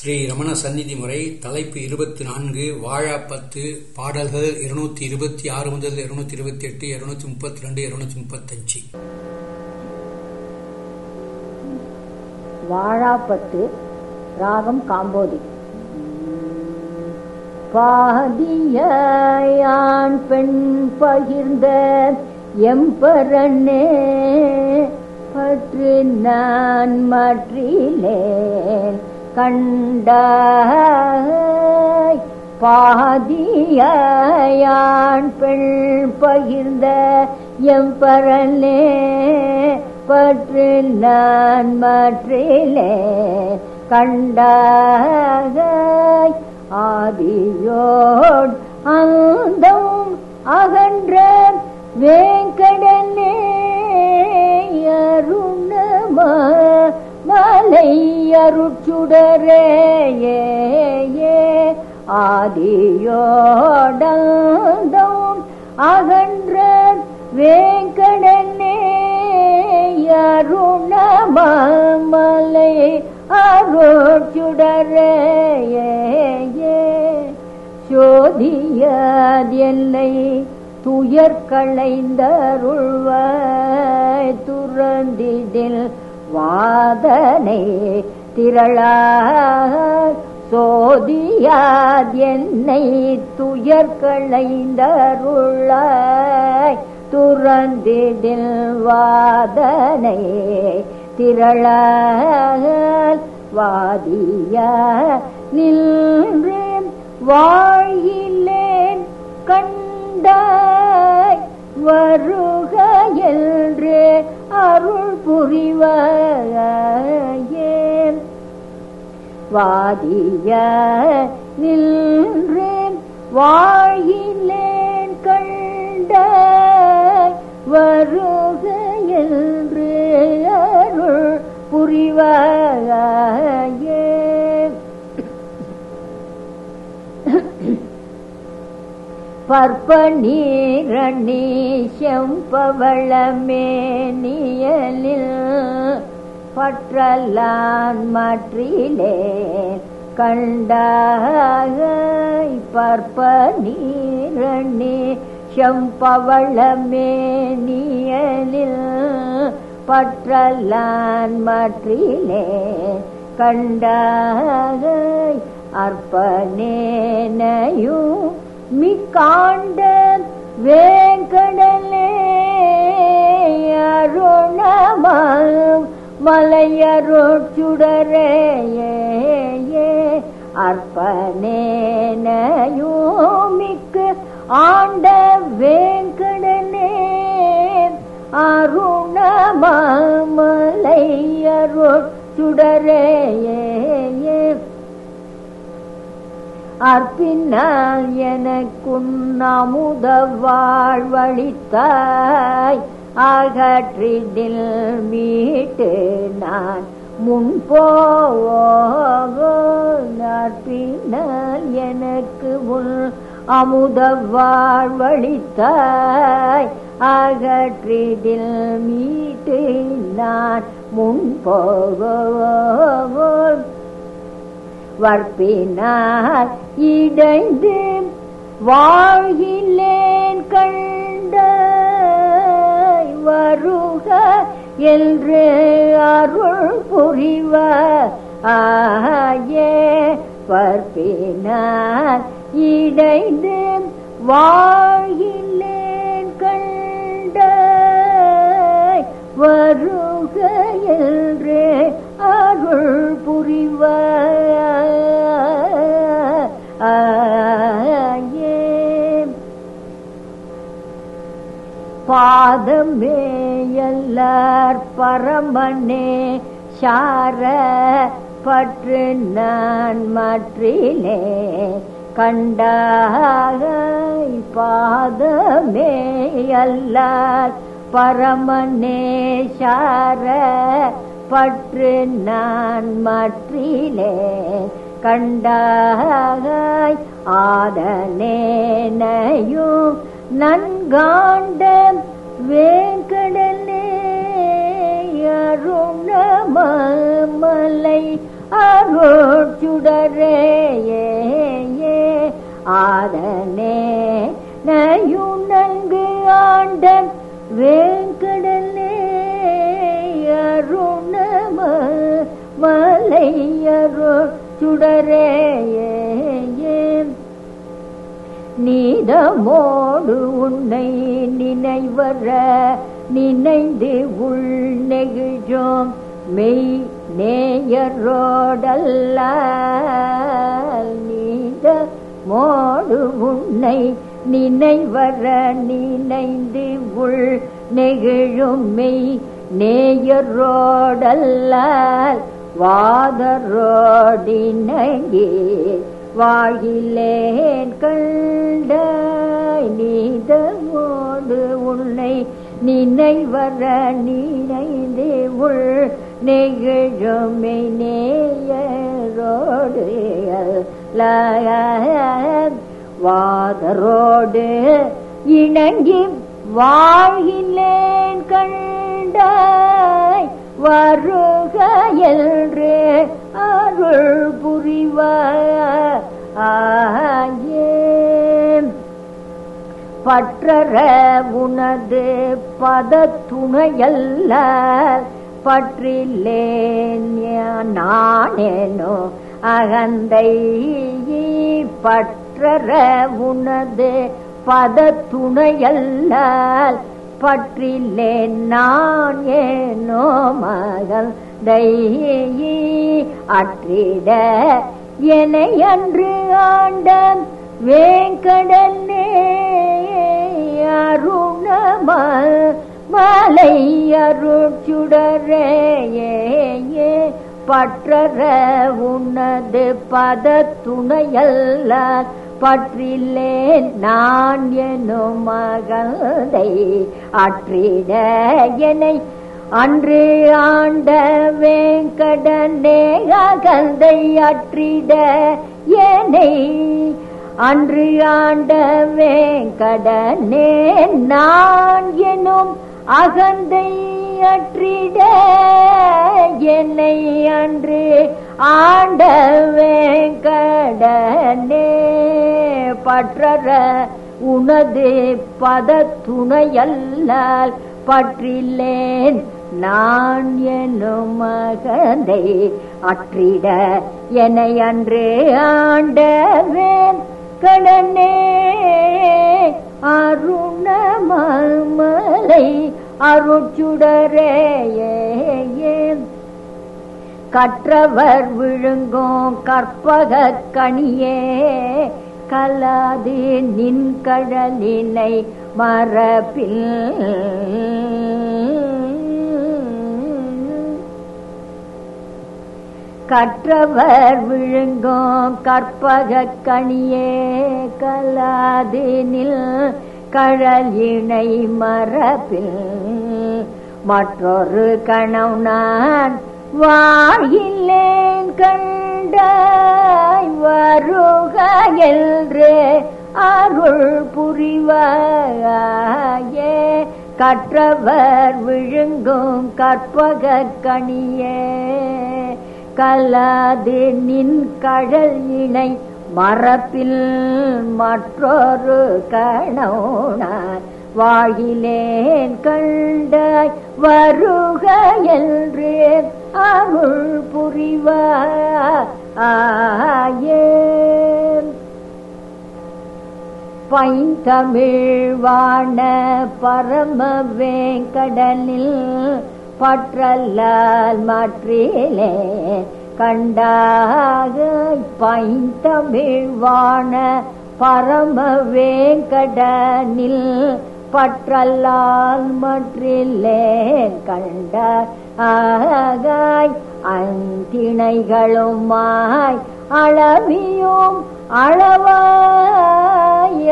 ஸ்ரீ ரமண சந்நிதி முறை தலைப்பு இருபத்தி நான்கு வாழா பத்து பாடல்கள் இருநூத்தி இருபத்தி ஆறு முதல் இருநூத்தி இருபத்தி எட்டு இருநூத்தி முப்பத்தி ரெண்டு இருநூத்தி முப்பத்தஞ்சு வாழாப்பத்து ராகம் காம்போதி பாதியான் பெண் பகிர்ந்த எம்பரனே பற்று நான் மற்றிலேன் கண்டாய் பாதியான் பெண் பகிர்ந்த எம்பரனே பற்று நான் மற்றிலே கண்டாய் ஆதியோட் அந்தம் அகன்ற வேங்கடனே அருணம மலை அருட்சுடரே ஏ ஆதியோடந்தம் அகன்ற வேங்கடனே அருணமலை அருட்சுடரே சோதியதெல்லை துயர் களைந்தருள்வாய் துறந்திடில் வாதனை திரளா சோதியாதென்னை துயர் களைந்தருளாய் துறந்திடில் வாதனை திரளால் வாதிய நின்று வாழ்கிலேன் கண்டாய் வருக என்று அருள் புரிவாயேன் வாதிய நின்று வாழ்கிலேன் கண்டாய் வருக என்று அருள் புரிவாயே பற்ப நீரணி செம்பவளமே நியலில் பற்றலான் மற்றிலே கண்டாய் பற்ப நீரணி செம்பவளமே நியலில் பற்றலான் மற்றிலே கண்டாய் அற்பனேனையும் மிக்காண்ட வேங்கடலே அருணமாம் மலையருட்சுடரே அற்பனேனையோமிக்கு ஆண்ட வேங்கடனே அருணமாமலையருட்சுடரே அற்பினால் எனக்குன்னமுத வாழ்வழித்தாய் அகற்றிடில் மீட்டு நான் முன்போற்பினால் எனக்கு உன் அமுத வாழ்வழித்தாய் அகற்றிடில் மீட்டு நான் முன்போல் வற்பினால் இடைந்து வாழ்கிலேன் கண்ட வருக என்று அருள் புரிவ ஆயே வற்பினால் இடைந்து வாழ்கிலேன் கண்ட வருக என்று அருள் புரிவ பாதமே எல்லார் பரமனே சார பற்று நான் மற்றிலே கண்டாய் பாதமே எல்லார் பரமனே சார பற்று நான் மற்றிலே கண்டாய் ஆதனேனையும் நன்காண்ட வேங்கடலே அருணமலை அருட்சுடரே காண்டன் வேங்கடலே அருணம மலை அருள் சுடரேயே நீதமோடு உன்னை நினைவர நினைந்து உள் நெகிழோம் மெய் நேயரோடல்ல நீத மோடு உன்னை நினைவர நினைந்து உள் நெகிழும் மெய் நேயரோடல்ல வாதரோடினங்கே வாழிலேன் கண்டாய் நீதமோடு உன்னை நினைவர நினைந்து உள் நெகிழுமை நேயரோடு வாதரோடு இணங்கி வாழ்கிலேன் கண்டாய் வருக என்று அருள் புரிவாயே பற்றற உனது பத துணையல்ல பற்றில்லேன் நானேனோ அகந்தை பற்றற உனது பத துணையல்ல பற்றில்லேன் நான் ஏனோ மகள் தையி அற்றிட என்னை அன்று ஆண்ட வேங்கடனே அருணம மலை அருட்சுடரே பற்றற உனது பத துணையல்ல பற்றில்லேன் நான் எனும் மகதை அற்றிட என்னை அன்று ஆண்ட வேங்கடனே அகந்தை அற்றிட என்னை அன்று ஆண்ட வேங்கடனே நான் எனும் அகந்தை அற்றிட என்னை அன்று ஆண்ட வேங்கடனே பற்றற உனது பத துணையல்லால் பற்றில்லேன் நான் என்னும் மகந்தை அற்றிட என்னை அன்று ஆண்டவேன் கடனே அருணமலை அருட்சுடரே கற்றவர் விழுங்கும் கற்பக கனியே கலாது நின் கடலினை மரபில் கற்றவர் விழுங்கும் கற்பக கனியே கலாது நில் கழலினை மரபில் மற்றொரு கணவ் நான் வாயில்லேன் கண்டாய் வருக என்று அருள் புரிவாயே கற்றவர் விழுங்கும் கற்பக கனியே கல்லாது நின் கடல் இணை மரப்பில் மற்றொரு கணோனார் வாழிலேன் கண்டாய் வருக என்று அருள் புரிவாயே பைந்தமிழ் வாண பரம வேங்கடலில் பற்றல்லால் மாற்றிலே கண்டாக பைந்தமிழ் வாண பரம வேங்கடனில் பற்றல்லால் மற்றில்லேன் கண்டாய் ஆகாய் அந்திணைகளுமாய் அளவியும் அளவாய்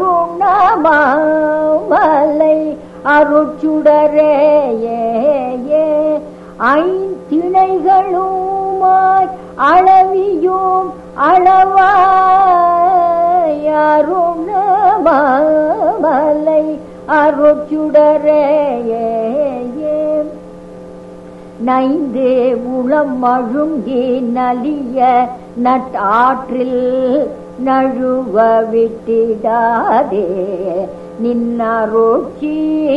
அருணமாமலை அருட்சுடரே ஏ ஐந்திணைகளுமாய் அளவியும் அளவாய் அருணமாமலை அருட்சுடரே ஏ நைந்து உளம் மழுங்கி நலிய நட்டாற்றில் நழுவ விட்டிடாதே நின்னரோச்சி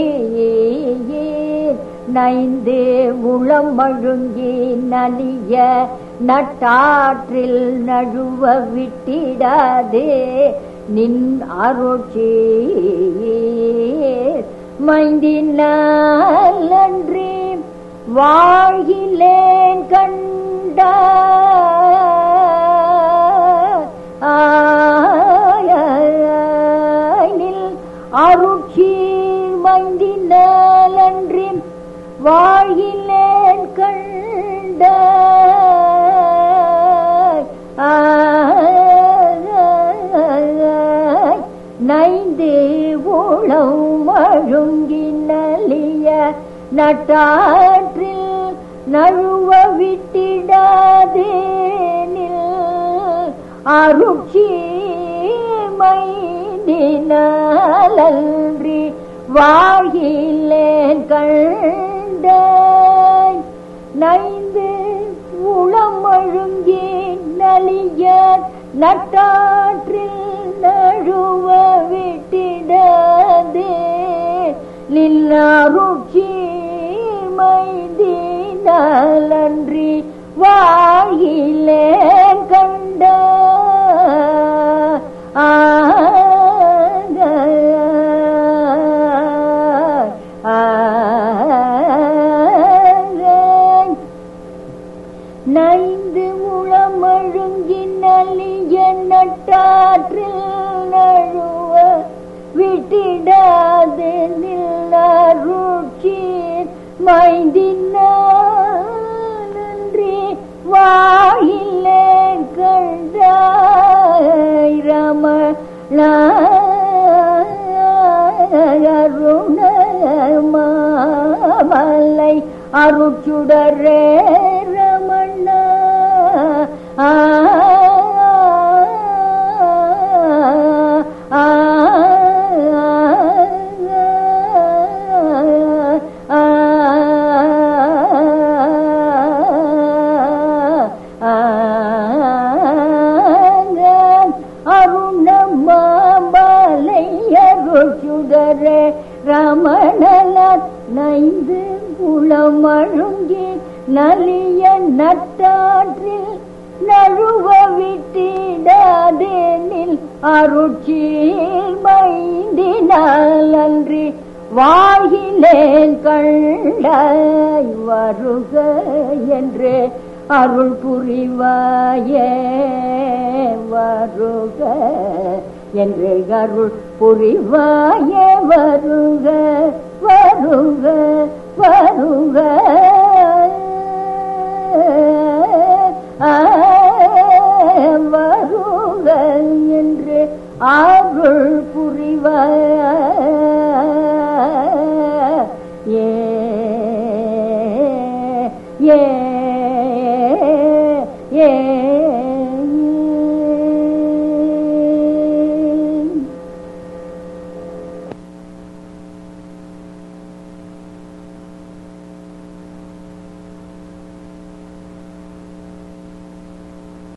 நைந்து உளம் மழுங்கி நலிய நட்டாற்றில் நழுவ விட்டிடாதே நின் அருட்சி மைந்தினன்றி வாழ்கிலேன் கண்ட அருட்சீர் மைந்தினன்றி வாழ்கிலேன் கண்ட நைந்து உளம் மழுங்கி நலிய நட்டாற்றில் நழுவ விட்டிடாதே அருட்சி மைந்தினலன்றி வாழ்கிலேன் கண்ட நைந்து உளம் அழுங்கி நலிய நட்டாற்றில் நழுவ விட்டிடாதே நில்லாருட்சி மைந்தினலன்றி வாழ்கிலேன் கண்ட நைந்து முழமழுங்கி நலிய நட்டாற்றில் நழுவ விட்டிடாது நில்லருட்சி மைந்தினன்றி வாயிலே கண்டாய் ரமண அருணமலை அருச்சுடரே ரமண ஆ அருணமாமலை அருச்சுடரே ரமணலாத் நைந்து குளமழுங்கி நலிய நட்டாற்றில் நழுவ விட்டிடாதேனில் அருட்சியில் மைந்தினால் அன்றி வாழ்கிலேன் கண்டாய் வருக என்று அருள் புரிவாயே வருக என்று அருள் புரிவாயே வருக வருக வருக